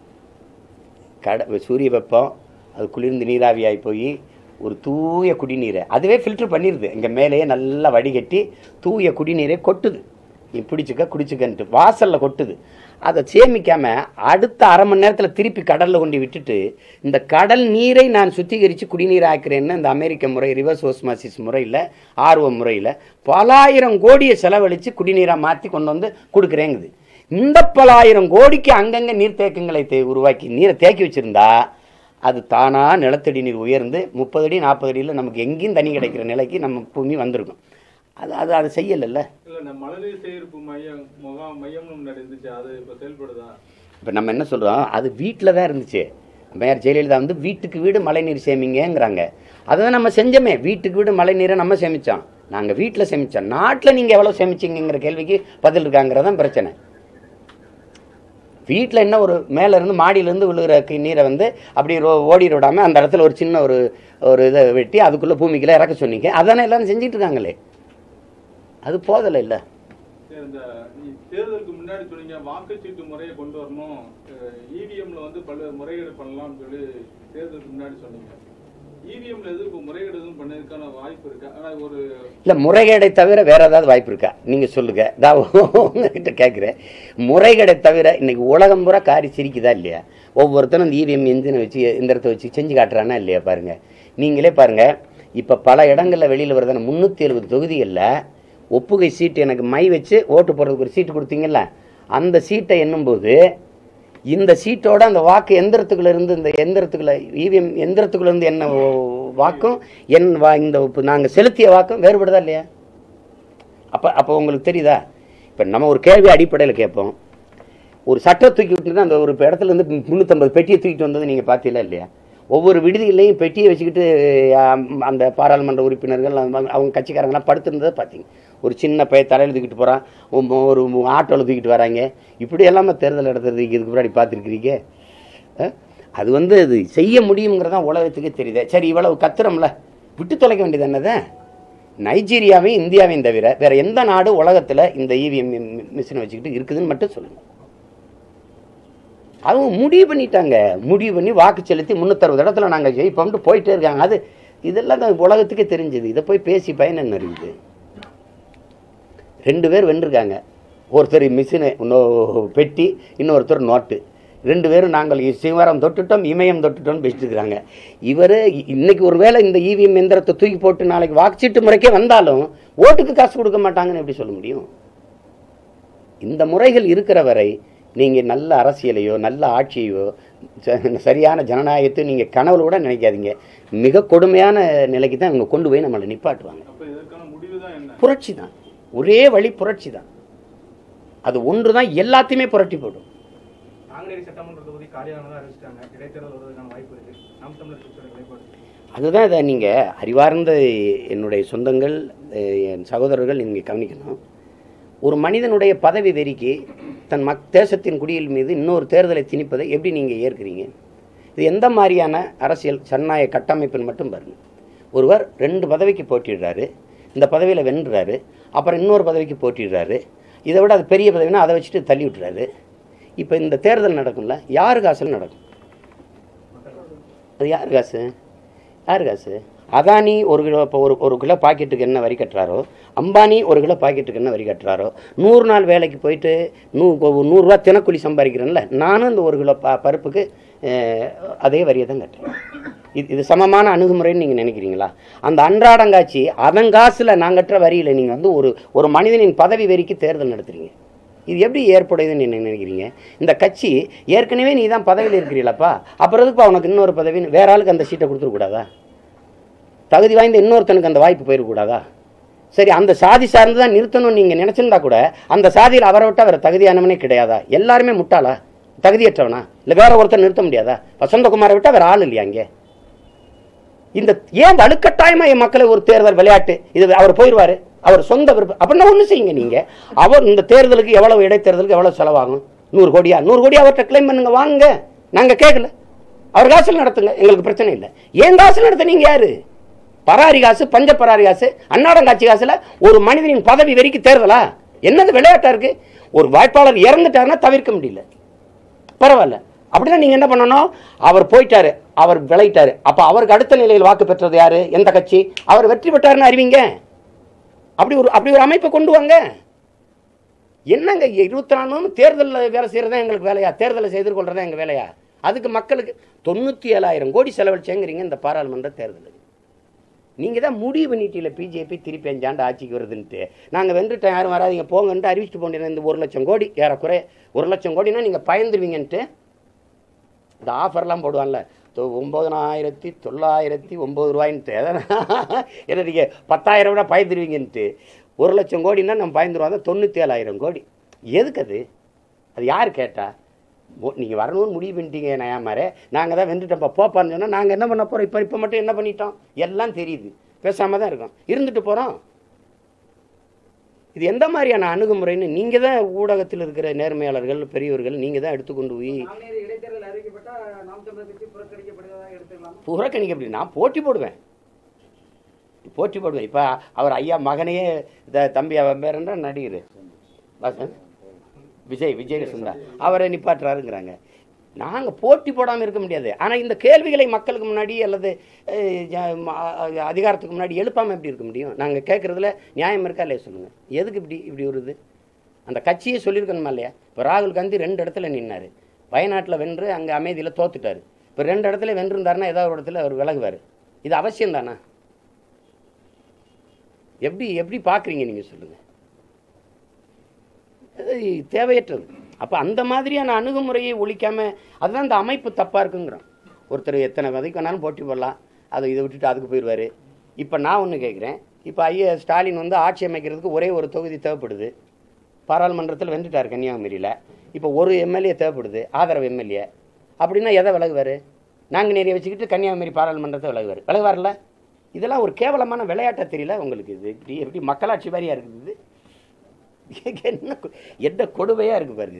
கட சூரிய வெப்பம் அது குளிர்ந்து நீராவியாகி போய் ஒரு தூய குடிநீரை அதுவே ஃபில்டர் பண்ணிடுது இங்கே மேலேயே நல்லா வடிகட்டி தூய குடிநீரை கொட்டுது நீ பிடிச்சிக்க குடிச்சுக்கன்ட்டு வாசலில் கொட்டுது அதை சேமிக்காம அடுத்த அரை மணி நேரத்தில் திருப்பி கடலில் கொண்டு விட்டுட்டு இந்த கடல் நீரை நான் சுத்திகரித்து குடிநீர் ஆக்கிறேன்னு இந்த அமெரிக்க முறை ரிவர்ஸ் ஓஸ்மாசிஸ் முறையில் ஆர்வ முறையில் பலாயிரம் கோடியை செலவழித்து குடிநீராக மாற்றி கொண்டு வந்து கொடுக்குறேங்குது இந்த பலாயிரம் கோடிக்கு அங்கங்கே நீர்த்தேக்கங்களை தே- உருவாக்கி நீரை தேக்கி வச்சிருந்தா அது தானாக நிலத்தடி நீர் உயர்ந்து முப்பது அடி நாற்பது அடியில் நமக்கு எங்கேயும் தண்ணி கிடைக்கிற நிலைக்கு நம்ம பூமி வந்திருக்கும் அது அது அதை செய்யலைல்ல இல்ல இந்த மழைநீர் சேகரிப்பு மையம் முகாம் மையம்னு முன்னாடி இருந்துச்சு அது இப்ப செயல்படுதா இப்போ நம்ம என்ன சொல்கிறோம் அது வீட்டில் தான் இருந்துச்சு மேயர் ஜெயலலிதா வந்து வீட்டுக்கு வீடு மழைநீர் சேமிங்கங்கிறாங்க அதை தான் நம்ம செஞ்சோமே வீட்டுக்கு வீடு மழைநீரை நம்ம சேமித்தோம் நாங்கள் வீட்டில் சேமித்தோம் நாட்டில் நீங்கள் எவ்வளோ சேமிச்சிங்கிற கேள்விக்கு பதில் இருக்காங்கிறதான் பிரச்சனை வீட்டில் என்ன ஒரு மேல இருந்து மாடியிலேருந்து விழுகிற கி- நீரை வந்து அப்படி ரோ ஓடிட விடாம அந்த இடத்துல ஒரு சின்ன ஒரு ஒரு இதை வெட்டி அதுக்குள்ளே பூமிக்குள்ள இறக்க சொன்னீங்க அதானே எல்லாரும் செஞ்சுட்டு இருக்காங்களே அது போதலை இல்லை சரி, இந்த நீ தேர்தலுக்கு முன்னாடி சொன்னீங்க வாக்குச்சீட்டு முறையை கொண்டு வரணும் இவிஎம்ல வந்து பல முறைகேடு பண்ணலாம்னு சொல்லி தேர்தலுக்கு முன்னாடி சொன்னீங்க இவிஎம்ல எது இப்போ முறைகேடு எதுவும் பண்ணதுக்கான வாய்ப்பு இருக்கா ஆனா ஒரு இல்லை முறைகேடை தவிர வேற ஏதாவது வாய்ப்பு இருக்கா நீங்கள் சொல்லுங்க நான் உங்ககிட்ட கேட்குறேன் முறைகேடை தவிர இன்னைக்கு உலகம் பூரா காரி சிரிக்குதா இல்லையா ஒவ்வொருத்தரும் இந்த இவிஎம் எந்தினை வச்சு எந்திரத்தை வச்சு செஞ்சு காட்டுறானா இல்லையா பாருங்க நீங்களே பாருங்க இப்போ பல இடங்களில் வெளியில் வருதான முந்நூற்றி எழுபது தொகுதிகளில் ஒப்புகை சீட்டு எனக்கு மை வச்சு ஓட்டு போடுறதுக்கு ஒரு சீட்டு கொடுத்தீங்கல்ல அந்த சீட்டை எண்ணும்போது இந்த சீட்டோட அந்த வாக்கு எந்திரத்துக்குள்ள இருந்து இந்த எந்திரத்துக்குள்ள இவிஎம் எந்திரத்துக்குள்ள இருந்து என்ன ஓ- வாக்கும் என் வா இந்த நாங்கள் செலுத்திய வாக்கும் வேறுபடுதா இல்லையா அப்போ அப்போ உங்களுக்கு தெரியுதா இப்போ நம்ம ஒரு கேள்வி அடிப்படையில் கேட்போம் ஒரு சட்டை தூக்கி விட்டுட்டு அந்த ஒரு இடத்துல இருந்து முந்நூற்றம்பது பெட்டியை தூக்கிட்டு வந்தது நீங்கள் பார்த்தீங்களா இல்லையா ஒவ்வொரு விடுதியிலையும் பெட்டியை வச்சுக்கிட்டு ஆம், அந்த பாராளுமன்ற உறுப்பினர்கள் அவங்க- அவங்க கட்சிக்காரங்களாம் படுத்திருந்ததை பார்த்தீங்க ஒரு சின்ன பைய தலையில் தூக்கிட்டு போகிறான் ஒரு ஆட்டோவில் தூக்கிட்டு வராங்க இப்படி எல்லாமே தேர்தல் நடத்துறது இதுக்கு முன்னாடி பார்த்துருக்கிறீங்க அஹ்? அது வந்து அது செய்ய முடியுங்கிறதான் உலகத்துக்கே தெரியுது சரி இவ்வளவு கத்துறோம்ல விட்டு தொலைக்க வேண்டியது என்னதான் நைஜீரியாவையும் இந்தியாவையும் தவிர வேற எந்த நாடு உலகத்தில் இந்த இவிஎம் மிஷினை வச்சுக்கிட்டு இருக்குதுன்னு மட்டும் சொல்லுங்க அவங்க முடிவு பண்ணிட்டாங்க முடிவு பண்ணி வாக்கு செலுத்தி முந்நூற்றறுபது இடத்துல நாங்கள் ஜெயிப்போம்ட்டு போயிட்டே இருக்காங்க அது இதெல்லாம் தான் உலகத்துக்கே தெரிஞ்சது இதை போய் பேசி பயன் என்ன இருக்குது ரெண்டு பேர் வென்றிருக்காங்க ஒருத்தர் மிஷினு இன்னொரு பெட்டி இன்னொருத்தர் நோட்டு ரெண்டு பேரும் நாங்கள் சிவரம் தொட்டுட்டோம் இமயம் தொட்டுட்டோம் பேசிட்டு இருக்கிறாங்க இவர் இன்னைக்கு ஒருவேளை இந்த இவிஎம் எந்திரத்தை தூக்கி போட்டு நாளைக்கு வாக்குச்சீட்டு முறைக்கே வந்தாலும் ஓட்டுக்கு காசு கொடுக்க மாட்டாங்கன்னு எப்படி சொல்ல முடியும் இந்த முறைகள் இருக்கிற வரை நீங்கள் நல்ல அரசியலையோ நல்ல ஆட்சியையோ ச- சரியான ஜனநாயகத்தை நீங்கள் கனவுல கூட நினைக்காதீங்க மிக கொடுமையான நிலைக்கு தான் அவங்க கொண்டு போய் நம்மளை நிப்பாட்டுவாங்க அப்ப இதற்கான முடிவு தான் என்ன புரட்சி தான் ஒரே வழி புரட்சி தான் அது ஒன்று தான் எல்லாத்தையுமே புரட்டி போடும் நாங்குநேரி சட்டமன்ற தொகுதி காலியானதாக அறிவிச்சிட்டாங்க இடைத்தேர்தல் வருவதற்கான வாய்ப்பு இருக்கு நாம் தமிழர் கட்சியோட நிலைப்பாடு அதுதான் இதை நீங்கள் அறிவார்ந்த என்னுடைய சொந்தங்கள் அஹ், என் சகோதரர்கள் நீங்கள் கவனிக்கணும் ஒரு மனிதனுடைய பதவி வெறிக்கு தன் மக் தேசத்தின் குடியில் மீது இன்னொரு தேர்தலை திணிப்பதை எப்படி நீங்கள் ஏற்கிறீங்க இது எந்த மாதிரியான அரசியல் ஜனநாயக கட்டமைப்புன்னு மட்டும் பாருங்க ஒருவர் ரெண்டு பதவிக்கு போட்டிடுறாரு இந்த பதவியில் வென்றுறாரு அப்புறம் இன்னொரு பதவிக்கு போட்டிடுறாரு இதை விட அது பெரிய பதவினா அதை வச்சுட்டு தள்ளி விட்டுறாரு இப்போ இந்த தேர்தல் நடக்கும்ல யாரு காசில் நடக்கும் அது யார் காசு யார் காசு அதானி ஒரு கிலோ இப்போ ஒரு ஒரு கிலோ பாக்கெட்டுக்கு என்ன வரி கட்டுறாரோ அம்பானி ஒரு கிலோ பாக்கெட்டுக்கு என்ன வரி கட்டுறாரோ நூறு நாள் வேலைக்கு போயிட்டு நூ ஒரு நூறுரூவா தினக்கூலி சம்பாதிக்கிறேன்ல நானும் இந்த ஒரு கிலோ ப பருப்புக்கு அஹ், அதே வரியை தான் கட்டுறேன் இது இது சமமான அணுகுமுறைன்னு நீங்கள் நினைக்கிறீங்களா அந்த அன்றாடங்காட்சி அதன் காசில் நான் கட்டுற வரியில் நீங்கள் வந்து ஒரு ஒரு மனிதனின் பதவி வெறிக்கு தேர்தல் நடத்துறீங்க இது எப்படி ஏற்புடையதுன்னு நீங்க நினைக்கிறீங்க இந்த கட்சி ஏற்கனவே நீ தான் பதவியில் இருக்கிறீங்களப்பா அப்புறம் எதுக்குப்பா உனக்கு இன்னொரு பதவி வேற ஆளுக்கு அந்த சீட்டை கொடுத்துடக்கூடாதா தகுதி வாய்ந்த இன்னொருத்தனுக்கு அந்த வாய்ப்பு போயிடக்கூடாதா சரி அந்த சாதி சார்ந்து தான் நிறுத்தணும்னு நீங்கள் நினச்சிருந்தா கூட அந்த சாதியில் அவரை விட்டால் வேறு தகுதியானவனே கிடையாதா எல்லாருமே முட்டாளா தகுதியற்றவனா இல்லை வேற ஒருத்தர் நிறுத்த முடியாதா வசந்தகுமாரை விட்டால் வேற ஆள் இல்லையா இங்கே இந்த ஏன் வலுக்கட்டாயமா என் மக்களை ஒரு தேர்தல் விளையாட்டு இது அவர் போயிடுவாரு அவர் சொந்த விருப்பம் அப்படின்னா ஒண்ணு செய்யுங்க நீங்க அவர் இந்த தேர்தலுக்கு எவ்வளவு இடைத்தேர்தலுக்கு எவ்வளவு செலவாகும் நூறு கோடியா நூறு கோடி அவர்கிட்ட கிளைம் பண்ணுங்க வாங்க நாங்க கேட்கல அவர் காசில் நடத்துங்க எங்களுக்கு பிரச்சனை இல்லை ஏன் காசில் நடத்த நீங்க யாரு பராரி காசு பஞ்ச பராரி காசு அன்னாடங்காட்சி காசுல ஒரு மனிதனின் பதவி வெறிக்கு தேர்தலா என்னது விளையாட்டா இருக்கு ஒரு வாய்ப்பாளர் இறந்துட்டாருன்னா தவிர்க்க முடியல பரவாயில்ல அப்படின்னா நீங்க என்ன பண்ணணும் அவர் போயிட்டாரு அவர் விளையிட்டாரு அப்ப அவருக்கு அடுத்த நிலையில் வாக்கு பெற்றது யாரு எந்த கட்சி அவர் வெற்றி பெற்றாருன்னு அறிவிங்க அப்படி ஒரு அப்படி ஒரு அமைப்பை கொண்டு வாங்க என்னங்க இருபத்தி நாலு மணி தேர்தலில் வேலை செய்யறதா எங்களுக்கு வேலையா தேர்தலை எதிர்கொள்றதா எங்க வேலையா அதுக்கு மக்களுக்கு தொண்ணூத்தி ஏழாயிரம் கோடி செலவழிச்சேங்கிறீங்க இந்த பாராளுமன்ற தேர்தலுக்கு நீங்க தான் முடிவு பண்ணிட்டீங்கள பிஜேபி திருப்பி அஞ்சாண்டு ஆட்சிக்கு வருதுன்ட்டு நாங்க வென்றுட்டோம் யாரும் வராதீங்க போங்கன்ட்டு அறிவிச்சுட்டு போனீங்க இந்த ஒரு லட்சம் கோடி ஏறக்குறை ஒரு லட்சம் கோடினா நீங்க பயந்துருவீங்கன்ட்டு இந்த ஆஃபர்லாம் போடுவான்ல தொ- ஒம்பதனாயிரத்தி தொள்ளாயிரத்தி ஒம்பது ரூபாயின்ட்டு என்ன நீங்கள் பத்தாயிரம் விட பயந்துருவீங்கன்ட்டு ஒரு லட்சம் கோடின்னா நம்ம பயந்துருவோம் அதான் தொண்ணூற்றி ஏழாயிரம் கோடி எதுக்கு அது அது யார் கேட்டா நீங்கள் வரணும்னு முடிவு பண்ணிட்டீங்க நயாமாரே நாங்கள் தான் வென்றுட்டோம்ப்பா போப்பான்னு சொன்னால் நாங்கள் என்ன பண்ண போகிறோம் இப்போ இப்போ மட்டும் என்ன பண்ணிட்டோம் எல்லாம் தெரியுது பேசாமல் தான் இருக்கோம் இருந்துட்டு போகிறோம் இது எந்த மாதிரியான அணுகுமுறைன்னு நீங்கள் தான் ஊடகத்தில் இருக்கிற நேர்மையாளர்கள் பெரியவர்கள் நீங்கள் தான் எடுத்துக்கொண்டு போய் நாங்குநேரி இடைத்தேர்தல் அறிவிக்கப்பட்டா நாம் தமிழர் கட்சி புறக்கணிக்கப்படுவதாக எடுத்துக்கலாம் புறக்கணிக்க அப்படி நான் போட்டி போடுவேன் போட்டி போடுவேன் இப்போ அவர் ஐயா மகனையே இந்த தம்பி அவன் பேர் என்ன நடிகர் வாசன் விஜய் விஜய் சுந்தா அவரை நிப்பாட்டுறாருங்கிறாங்க நாங்கள் போட்டி போடாமல் இருக்க முடியாது ஆனால் இந்த கேள்விகளை மக்களுக்கு முன்னாடி அல்லது அஹ், ஜ- ம- அஹ், அதிகாரத்துக்கு முன்னாடி எழுப்பாமல் எப்படி இருக்க முடியும் நாங்கள் கேட்குறதுல நியாயம் இருக்கா இல்லையா சொல்லுங்கள் எதுக்கு இப்படி இப்படி ஒரு இது அந்த கட்சியே சொல்லியிருக்கணுமா இல்லையா இப்போ ராகுல் காந்தி ரெண்டு இடத்துல நின்னாரு வயநாட்டில் வென்று அங்கே அமைதியில் தோத்துட்டாரு இப்போ ரெண்டு இடத்துல வென்றிருந்தாருன்னா ஏதாவது ஒரு இடத்துல அவர் விலகுவார் இது அவசியம் தானா எப்படி எப்படி பார்க்குறீங்க நீங்கள் சொல்லுங்கள் அது தேவையற்றது அப்போ அந்த மாதிரியான அணுகுமுறையை ஒழிக்காம அதுதான் இந்த அமைப்பு தப்பாக இருக்குங்கிறோம் ஒருத்தர் எத்தனை விதைக்கு வேணாலும் போட்டி போடலாம் அதை இதை விட்டுட்டு அதுக்கு போயிடுவார் இப்போ நான் ஒன்று கேட்குறேன் இப்போ ஐயா ஸ்டாலின் வந்து ஆட்சி அமைக்கிறதுக்கு ஒரே ஒரு தொகுதி தேவைப்படுது பாராளுமன்றத்தில் வென்றுட்டார் கன்னியாகுமரியில் இப்போ ஒரு எம்எல்ஏ தேவைப்படுது ஆதரவு எம்எல்ஏ அப்படின்னா எதை விலகுவார் நாங்குநேரியை வச்சுக்கிட்டு கன்னியாகுமரி பாராளுமன்றத்தை விலகுவார் விலகுவார்ல இதெல்லாம் ஒரு கேவலமான விளையாட்டா தெரியல உங்களுக்கு இது இப்படி எப்படி மக்களாட்சி வாரியாக இருக்குது இது என்ன கொ- என்ன கொடுமையாக இருக்குது பாருங்க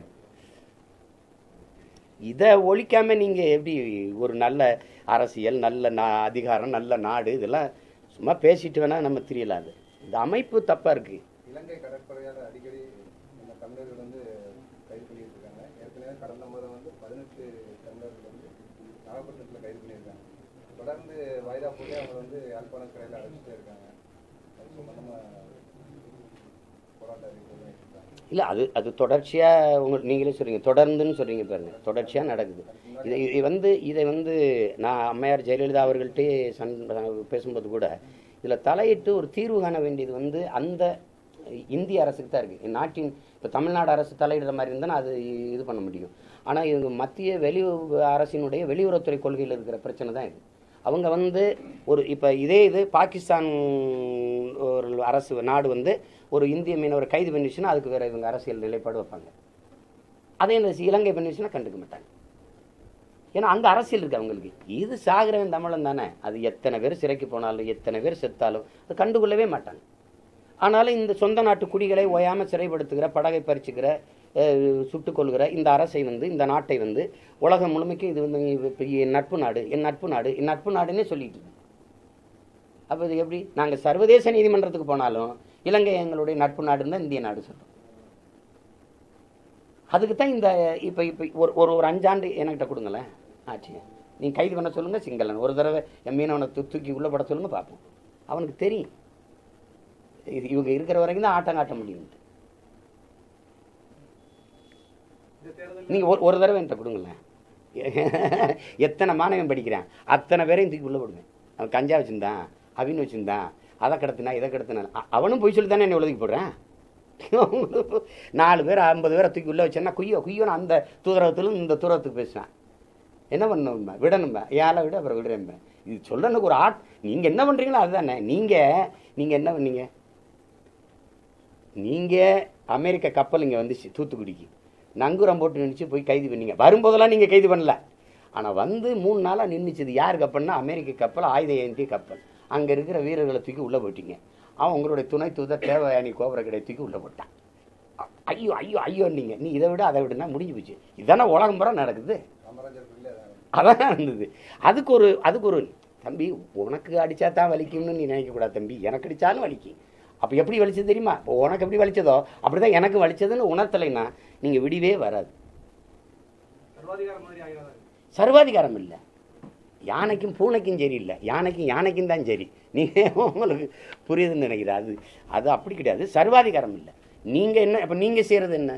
இதை ஒழிக்காம நீங்கள் எப்படி ஒரு நல்ல அரசியல் நல்ல நா அதிகாரம் நல்ல நாடு இதெல்லாம் சும்மா பேசிட்டு வேணால் நம்ம தெரியல அது இந்த அமைப்பு தப்பாக இருக்குது இலங்கை கடற்படையால் அடிக்கடி நம்ம தமிழர்கள் வந்து கைது பண்ணிட்டு இருக்காங்க ஏற்கனவே கடந்த முறை வந்து பதினெட்டு தமிழர்கள் வந்து நாகப்பட்டினத்தில் கைது பண்ணியிருக்காங்க தொடர்ந்து வாய்தா போட்டு அவங்க வந்து யாழ்ப்பாணம் சிறையில் அடைச்சிட்டே இருக்காங்க அது சம்பந்தமா போராட்ட அறிவிப்பு இருக்காங்க இல்லை அது அது தொடர்ச்சியாக உங்க நீங்களே சொல்றீங்க தொடர்ந்துன்னு சொல்றீங்க பாருங்க தொடர்ச்சியாக நடக்குது இதை இது வந்து இதை வந்து நான் அம்மையார் ஜெயலலிதா அவர்கள்ட்டே சன் பேசும்போது கூட இதில் தலையிட்டு ஒரு தீர்வு காண வேண்டியது வந்து அந்த இந்திய அரசுக்கு தான் இருக்குது நாட்டின் இப்போ தமிழ்நாடு அரசு தலையிடுற மாதிரி இருந்தால் அது இது பண்ண முடியும் ஆனால் இது மத்திய வெளி அரசினுடைய வெளியுறவுத்துறை கொள்கையில் இருக்கிற பிரச்சனை தான் இது அவங்க வந்து ஒரு இப்போ இதே இது பாகிஸ்தான் ஒரு அரசு நாடு வந்து ஒரு இந்திய மீனவரை கைது பண்ணிச்சுன்னா அதுக்கு வேற இவங்க அரசியல் நிலைப்பாடு வைப்பாங்க அதே இந்த இலங்கை பண்ணிச்சுன்னா கண்டுக்க மாட்டாங்க ஏன்னா அங்கே அரசியல் இருக்கு அவங்களுக்கு இது சாகிறவன் தமிழன் தானே அது எத்தனை பேர் சிறைக்கு போனாலும் எத்தனை பேர் செத்தாலும் அது கண்டுகொள்ளவே மாட்டாங்க ஆனாலும் இந்த சொந்த நாட்டு குடிகளை ஓயாமல் சிறைப்படுத்துகிற படகை பறிச்சுக்கிற அஹ், சுட்டுக் கொள்கிற இந்த அரசை வந்து இந்த நாட்டை வந்து உலகம் முழுமைக்கும் இது வந்து இப்ப என் நட்பு நாடு என் நட்பு நாடு என் நட்பு நாடுன்னே சொல்லிட்டு இருக்கு அப்போ இது எப்படி நாங்கள் சர்வதேச நீதிமன்றத்துக்கு போனாலும் இலங்கை எங்களுடைய நட்பு நாடுன்னு தான் இந்திய நாடு சொல்கிறோம் அதுக்கு தான் இந்த இப்போ இப்போ ஒரு ஒரு ஒரு அஞ்சாண்டு என்கிட்ட கொடுங்களேன் ஆச்சு நீங்கள் கைது பண்ண சொல்லுங்கள் சிங்களன் ஒரு தடவை என் மீனவனை தூ தூக்கி உள்ளே போட சொல்லுங்க பார்ப்போம் அவனுக்கு தெரியும் இது இவங்க இருக்கிற வரைக்கும் தான் ஆட்டம் காட்ட முடியும் இந்த தேர்தல் நீங்கள் ஒரு ஒரு தடவை என்கிட்ட கொடுங்களேன் எத்தனை மாணவன் படிக்கிறான் அத்தனை பேரையும் தூக்கி உள்ளே போடுவேன் அவன் கஞ்சா வச்சுருந்தான் அவின் வச்சுருந்தான் அதை கடத்தினா இதை கடத்தினா அ- அவனும் போய் சொல்லி தானே என்னை உலகி போடுறேன் நாலு பேர் ஐம்பது பேரை தூக்கி உள்ளே வச்சேன்னா குய்யோ குய்யோன்னு அந்த தூதரகத்திலும் இந்த தூரத்துக்கு பேசுவேன் என்ன பண்ணணும்பா விடணும்பா ஏழை விட அப்புறம் விடுறேன்பா இது சொல்லணுக்கு ஒரு ஆட் நீங்கள் என்ன பண்ணுறீங்களோ அதுதானே நீங்கள் நீங்கள் என்ன பண்ணீங்க நீங்கள் அமெரிக்க கப்பல் இங்கே வந்துச்சு தூத்துக்குடிக்கு நங்குரம் போட்டு நின்றுச்சு போய் கைது பண்ணீங்க வரும்போதெல்லாம் நீங்கள் கைது பண்ணல ஆனால் வந்து மூணு நாளாக நின்றுச்சுது யார் கப்பல்னா அமெரிக்க கப்பல் ஆயுத ஏந்திய கப்பல் அங்கே இருக்கிற வீரர்களை தூக்கி உள்ளே போயிட்டீங்க அவன் உங்களுடைய துணை தூதர் தேவயானி கோபுர கடை தூக்கி உள்ளே போட்டான் அ- ஐயோ ஐயோ ஐயோ நீங்கள் நீ இதை விட அதை விடனா முடிஞ்சு போச்சு இதானே உலகம் பூரா நடக்குது காமராஜர் பிள்ளை அதான் அதான் இருந்தது அதுக்கு ஒரு அதுக்கு ஒரு தம்பி உனக்கு அடிச்சா தான் வலிக்கும்னு நீ நினைக்கக்கூடாது தம்பி எனக்கு அடித்தாலும் வலிக்கும் அப்போ எப்படி வலிச்சது தெரியுமா இப்போ உனக்கு எப்படி வலிச்சதோ அப்படி தான் எனக்கு வலிச்சதுன்னு உணர்த்தலைன்னா நீங்கள் விடிவே வராது சர்வாதிகாரம் மாதிரி ஆகிறாரு சர்வாதிகாரம் இல்லை யானைக்கும் பூனைக்கும் சரி இல்லை யானைக்கும் யானைக்கும் தான் சரி நீங்கள் உங்களுக்கு புரியுதுன்னு நினைக்கிறேன் அது அது அப்படி கிடையாது சர்வாதிகாரம் இல்லை நீங்கள் என்ன இப்போ நீங்கள் செய்கிறது என்ன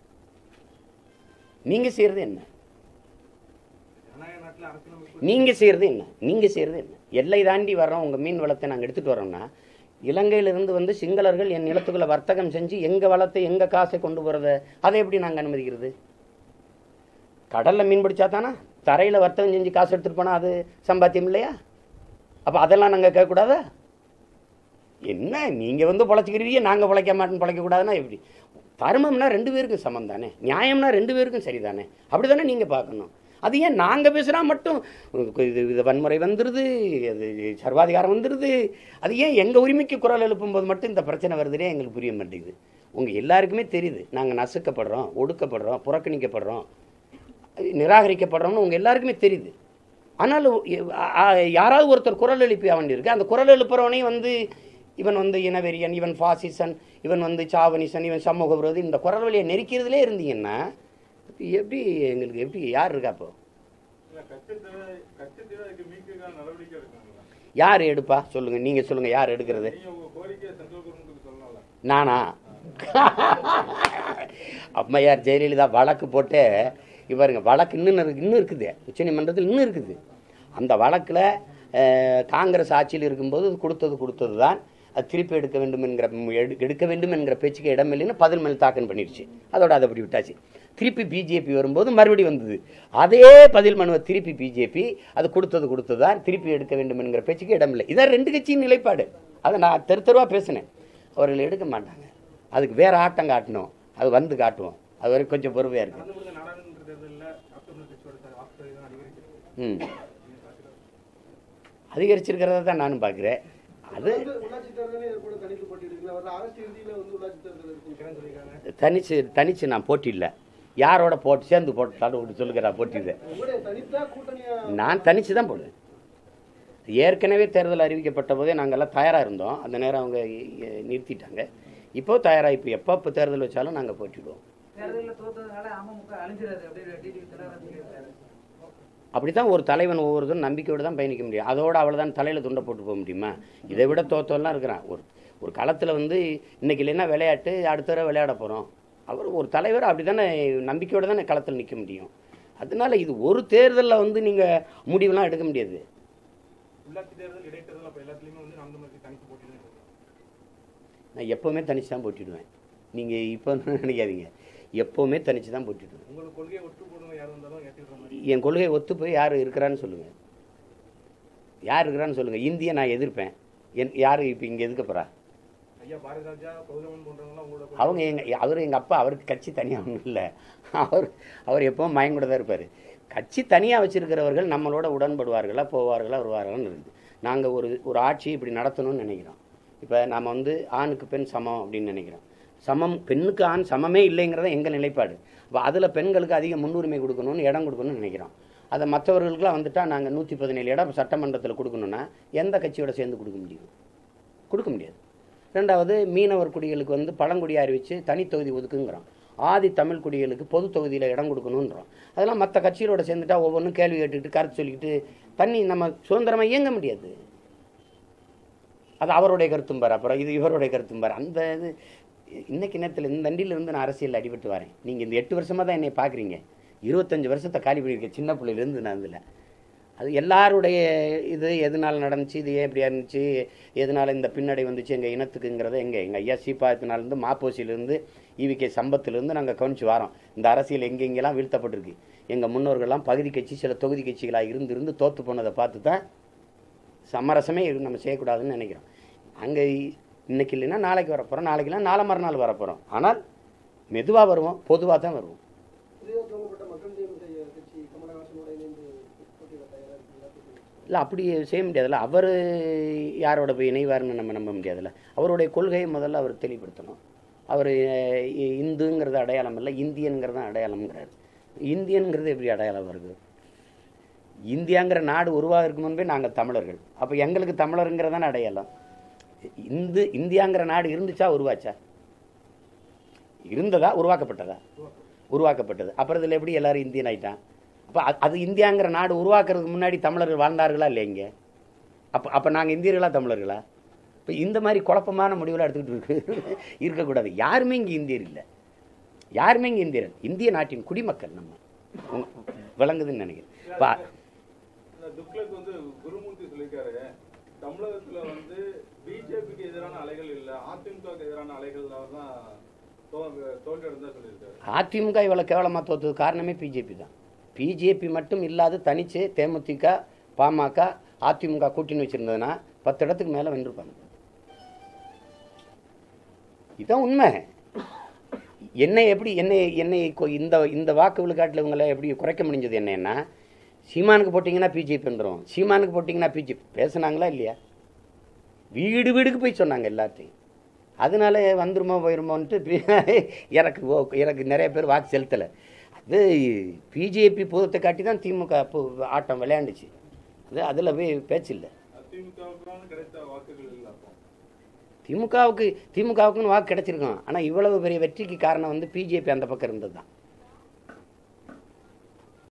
நீங்கள் செய்கிறது என்ன ஜனநாயக நாட்டில் அரசியலமைப்பு நீங்க செய்யறது என்ன நீங்க செய்யறது என்ன எல்லை தாண்டி வர்றோம் உங்க மீன் வளத்தை நாங்க எடுத்துட்டு வரோம்னா இலங்கையிலிருந்து வந்து சிங்களர்கள் என் நிலத்துக்குள்ள வர்த்தகம் செஞ்சு எங்க வளத்தை எங்க காசை கொண்டு போறத அதை எப்படி நாங்க அனுமதிக்கிறது கடல்ல மீன் பிடிச்சா தானே தரையில வர்த்தகம் செஞ்சு காசு எடுத்துட்டு போனா அது சம்பாத்தியம் இல்லையா அப்ப அதெல்லாம் நாங்க கேட்கக்கூடாதா என்ன நீங்க வந்து பொழைச்சிக்கிறீங்க நாங்க பொழைக்க மாட்டோம் பொழைக்க கூடாதுன்னா எப்படி தர்மம்னா ரெண்டு பேருக்கும் சமம் தானே நியாயம்னா ரெண்டு பேருக்கும் சரிதானே அப்படிதானே நீங்க பார்க்கணும் அது ஏன் நாங்க பேசுனா மட்டும் இது இது வன்முறை வந்துருது அது சர்வாதிகாரம் வந்துருது அது ஏன் எங்க உரிமைக்கு குரல் எழுப்பும்போது மட்டும் இந்த பிரச்சனை வருதுனே எங்களுக்கு புரிய மாட்டேங்குது உங்க எல்லாருக்குமே தெரியுது நாங்க நசுக்கப்படுறோம் ஒடுக்கப்படுறோம் புறக்கணிக்கப்படுறோம் நிராகரிக்கப்படுறோம்னு உங்க எல்லாருக்குமே தெரியுது ஆனாலும் எ- ஆ- ஆ- யாராவது ஒருத்தர் குரல் எழுப்பி வேண்டியிருக்கு அந்த குரல் எழுப்புறவனையும் வந்து இவன் வந்து இனவெறியன் இவன் ஃபாசிசன் இவன் வந்து சாவனிசன் இவன் சமூக விரோதி இந்த குரல் வழியை நெரிக்கிறதுலே இருந்தீங்கன்னா எப்படி எங்களுக்கு எப்படி யார் இருக்கா அப்போ இல்ல கட்சித்தேவை கட்சித்தேவை அதுக்கு மீட்கிறதுக்கான நடவடிக்கை எடுக்கணுங்களா யார் எடுப்பா சொல்லுங்க நீங்க சொல்லுங்க யார் எடுக்கிறது நீங்க உங்க கோரிக்கையை சென்ட்ரல் கவர்மெண்ட்டுக்கு சொல்லலாம்ல நானா அம்மையார் ஜெயலலிதா வழக்கு போட்டு இவருங்க வழக்கு இன்னும் இருக்கு இன்னும் இருக்குது உச்சநீதிமன்றத்தில் இன்னும் இருக்குது அந்த வழக்கில் காங்கிரஸ் ஆட்சியில் இருக்கும்போது கொடுத்தது கொடுத்தது தான் அது திருப்பி எடுக்க வேண்டும் என்கிற எடு- எடுக்க வேண்டும் என்கிற பேச்சுக்கு இடம் இல்லைன்னு பதில் மேல் தாக்கல் பண்ணிடுச்சு அதோட அதை அப்படி விட்டாச்சு திருப்பி பிஜேபி வரும்போது மறுபடியும் வந்தது அதே பதில் மனுவை திருப்பி பிஜேபி அது கொடுத்தது கொடுத்தது தான் திருப்பி எடுக்க வேண்டும் என்கிற பேச்சுக்கு இடம் இல்லை இதான் ரெண்டு கட்சியின் நிலைப்பாடு அதை நான் தெரு தெருவாக பேசினேன் அவர்கள் எடுக்க மாட்டாங்க அதுக்கு வேற ஆட்டம் காட்டணும் அது வந்து காட்டுவோம் அது வரைக்கும் கொஞ்சம் பொறுமையாக இருக்கு நடந்து முடிந்த நாடாளுமன்ற தேர்தலில் டாக்டர் கட்சியோட வாக்குறுதி தான் அதிகரிக்கிறது ம் அதிகரிச்சிருக்கிறத தான் நானும் பார்க்குறேன் அது வந்து உள்ளாட்சி தேர்தலே கூட தனித்து போட்டியிடுங்களா வரல அரசு இறுதியில வந்து உள்ளாட்சி தேர்தல் இருக்கு இருக்கிறேன்னு சொல்லியிருக்காங்க தனிச்சு தனிச்சு நான் போட்டியில்லை யாரோட போட்டு சேர்ந்து போட்டாலும் சொல்லுங்க நான் போட்டியில்லை உங்களுடைய தனித்தா கூட்டணியா நான் தனிச்சு தான் போடுவேன் ஏற்கனவே தேர்தல் அறிவிக்கப்பட்ட போதே நாங்கள்லாம் தயாராக இருந்தோம் அந்த நேரம் அவங்க எ- நிறுத்திட்டாங்க இப்போ தயாராக இப்போ எப்போ இப்போ தேர்தல் வச்சாலும் நாங்கள் போட்டிடுவோம் தேர்தலில் தோத்ததுனால அமமுக அழிஞ்சிடாது அப்படின்னு டிடிவி தினகரன் சொல்லியிருக்காரு அப்படி தான் ஒரு தலைவன் ஒவ்வொருத்தரும் நம்பிக்கையோடு தான் பயணிக்க முடியும் அதோட அவ்வளோதான் தலையில் துண்டை போட்டு போக முடியுமா இதை விட தோத்தோம்லாம் இருக்கிறான் ஒரு ஒரு களத்தில் வந்து இன்னைக்கு இல்லைன்னா விளையாட்டு அடுத்த தடவை விளையாட போகிறோம் அவர் ஒரு தலைவர் அப்படி தானே நம்பிக்கையோடு தானே களத்தில் நிற்க முடியும் அதனால இது ஒரு தேர்தலில் வந்து நீங்கள் முடிவுலாம் எடுக்க முடியாது உள்ளாட்சி தேர்தல் இடைத்தேர்தல் அப்ப எல்லாத்துலயுமே வந்து நாம் தமிழர் தனித்து போட்டி நான் எப்போவுமே தனிச்சு தான் போட்டிடுவேன் நீங்கள் இப்போ நினைக்காதீங்க எப்போவுமே தனிச்சு தான் போட்டிடுவேன் உங்களுக்கு கொள்கையை ஒட்டு போடுங்க யார் வந்தாலும் ஏற்றுக்கிற மாதிரி என் கொள்கையை ஒத்து போய் யார் இருக்கிறான்னு சொல்லுங்கள் யார் இருக்கிறான்னு சொல்லுங்கள் இந்தியை நான் எதிர்ப்பேன் என் யார் இப்போ இங்கே எதுக்க போகிறா ஐயா பாரதிராஜா கௌதமன் போன்றவங்களாம் உங்களோட அவங்க எங்கள் அவர் எங்கள் அப்பா அவருக்கு கட்சி தனியாக ஒன்றும் இல்லை அவர் அவர் எப்பவும் மயங்கூட தான் இருப்பார் கட்சி தனியாக வச்சிருக்கிறவர்கள் நம்மளோட உடன்படுவார்களா போவார்களா வருவார்களான்னு இருக்குது நாங்கள் ஒரு ஒரு ஆட்சி இப்படி நடத்தணும்னு நினைக்கிறோம் இப்போ நாம் வந்து ஆணுக்கு பெண் சமம் அப்படின்னு நினைக்கிறோம் சமம் பெண்ணுக்கு ஆண் சமமே இல்லைங்கிறத எங்கள் நிலைப்பாடு அப்போ அதில் பெண்களுக்கு அதிக முன்னுரிமை கொடுக்கணும்னு இடம் கொடுக்கணும்னு நினைக்கிறோம் அதை மற்றவர்களுக்கெல்லாம் வந்துட்டால் நாங்கள் நூற்றி பதினேழு இடம் சட்டமன்றத்தில் கொடுக்கணும்னா எந்த கட்சியோட சேர்ந்து கொடுக்க முடியும் கொடுக்க முடியாது ரெண்டாவது மீனவர் குடிகளுக்கு வந்து பழங்குடியை அறிவித்து தனி தொகுதி ஒதுக்குங்கிறோம் ஆதி தமிழ் குடிகளுக்கு பொது தொகுதியில் இடம் கொடுக்கணுன்றோம் அதெல்லாம் மற்ற கட்சிகளோட சேர்ந்துட்டா ஒவ்வொன்றும் கேள்வி கேட்டுக்கிட்டு கருத்து சொல்லிக்கிட்டு தண்ணி நம்ம சுதந்திரமாக இயங்க முடியாது அது அவருடைய கருத்தும் பாரு அப்புறம் இது இவருடைய கருத்தும் பாரு அந்த இது இன்னைக்கு நேரத்தில் இந்த தண்டியிலிருந்து நான் அரசியல் அடிபட்டு வரேன் நீங்கள் இந்த எட்டு வருஷமாக தான் என்னை பார்க்குறீங்க இருபத்தஞ்சு வருஷத்தை காலி பண்ணியிருக்கேன் சின்ன பிள்ளையிலேருந்து நான் இதில் அது எல்லாருடைய இது எதனால் நடந்துச்சு இது ஏன் இப்படி இருந்துச்சு எதனால் இந்த பின்னடை வந்துச்சு எங்கள் இனத்துக்குங்கிறத எங்கே எங்கள் ஐயா சீப்பாத்தினாலேருந்து மாப்போசியிலேருந்து ஈவிகே சம்பத்துலேருந்து நாங்கள் கவனிச்சு வரோம் இந்த அரசியல் எங்கெங்கெல்லாம் வீழ்த்தப்பட்டிருக்கு எங்கள் முன்னோர்கள்லாம் பகுதி கட்சி சில தொகுதி கட்சிகளாக இருந்து இருந்து தோற்று போனதை பார்த்து தான் சமரசமே இது நம்ம செய்யக்கூடாதுன்னு நினைக்கிறோம் அங்கே இன்னைக்கு இல்லைன்னா நாளைக்கு வரப்போகிறோம் நாளைக்குலாம் நாளை மறுநாள் வரப்போகிறோம் ஆனால் மெதுவாக வருவோம் பொதுவாக தான் வருவோம் புதிதாக துவங்கப்பட்ட மக்கள் நீதி கட்சி கமலஹாசனோட இணைந்து போட்டியிட தயாராக இருக்குங்களா இல்லை அப்படி செய்ய முடியாதுல்ல அவர் யாரோட போய் இணைவார்னு நம்ம நம்ப முடியாதுல்ல அவருடைய கொள்கையை முதல்ல அவர் தெளிவுபடுத்தணும் அவர் இந்துங்கிறது அடையாளம் இல்லை இந்தியன்கிறது தான் அடையாளம்ங்கிறார் இந்தியன்கிறது எப்படி அடையாளம் வருது இந்தியாங்கிற நாடு உருவாகிறதுக்கு முன்பே நாங்கள் தமிழர்கள் அப்போ எங்களுக்கு தமிழருங்கிறது தானே அடையாளம் இந்து இந்தியாங்கிற நாடு இருந்துச்சா உருவாச்சா இருந்ததா உருவாக்கப்பட்டதா உருவாக்கப்பட்டது அப்புறம் இதில் எப்படி எல்லாரும் இந்தியன் ஆயிட்டான் அப்போ அது இந்தியாங்கிற நாடு உருவாக்குறதுக்கு முன்னாடி தமிழர்கள் வாழ்ந்தார்களா இல்லை இங்கே அப்போ அப்போ நாங்கள் இந்தியர்களா தமிழர்களா இப்போ இந்த மாதிரி குழப்பமான முடிவுலாம் எடுத்துக்கிட்டு இருக்கு இருக்கக்கூடாது யாருமே இங்கே இந்தியர் இல்லை யாருமே இங்கே இந்தியர் இல்ல. இந்திய நாட்டின் குடிமக்கள் நம்ம உங்க- விளங்குதுன்னு நினைக்கிறேன் இப்போ இந்த துக்ளக் வந்து குருமூர்த்தி சொல்லியிருக்காரு தமிழகத்துல வந்து பிஜேபிக்கு எதிரான அலைகள் இல்ல அதிமுகவுக்கு எதிரான அலைகள் தான் தோ- தோல்வி அடைந்தா சொல்லியிருக்காரு அதிமுக இவ்வளோ கேவலமாக தோத்தது காரணமே பிஜேபி தான் பிஜேபி மட்டும் இல்லாத தனிச்சு தேமுதிக பாமக அதிமுக கூட்டணி வச்சிருந்ததுன்னா பத்து இடத்துக்கு மேலே வென்றிருப்பாங்க இதான் உண்மை என்னை எப்படி என்னை என்னை கொ- இந்த இந்த வாக்கு விழுக்காட்டில் இவங்களை எப்படி குறைக்க முடிஞ்சது என்னன்னா சீமானுக்கு போட்டிங்கன்னா பிஜேபி வந்துடும் சீமானுக்கு போட்டிங்கன்னா பிஜேபி பேசுனாங்களா இல்லையா வீடு வீடுக்கு போய் சொன்னாங்க எல்லாத்தையும் அதனால வந்துருமோ போயிருமோன்ட்டு பி- எனக்கு ஓ எனக்கு நிறைய பேர் வாக்கு செலுத்தலை அது பிஜேபி பூதத்தை காட்டி தான் திமுக பூ ஆட்டம் விளையாண்டுச்சு அது அதில் போய் பேச்சு இல்லை அதிமுகவுக்கான கிடைத்த வாக்குகள் இல்ல அப்போ திமுகவுக்கு திமுகவுக்குன்னு வாக்கு கிடைச்சிருக்கும் ஆனால் இவ்வளவு பெரிய வெற்றிக்கு காரணம் வந்து பிஜேபி அந்த பக்கம் இருந்தது தான்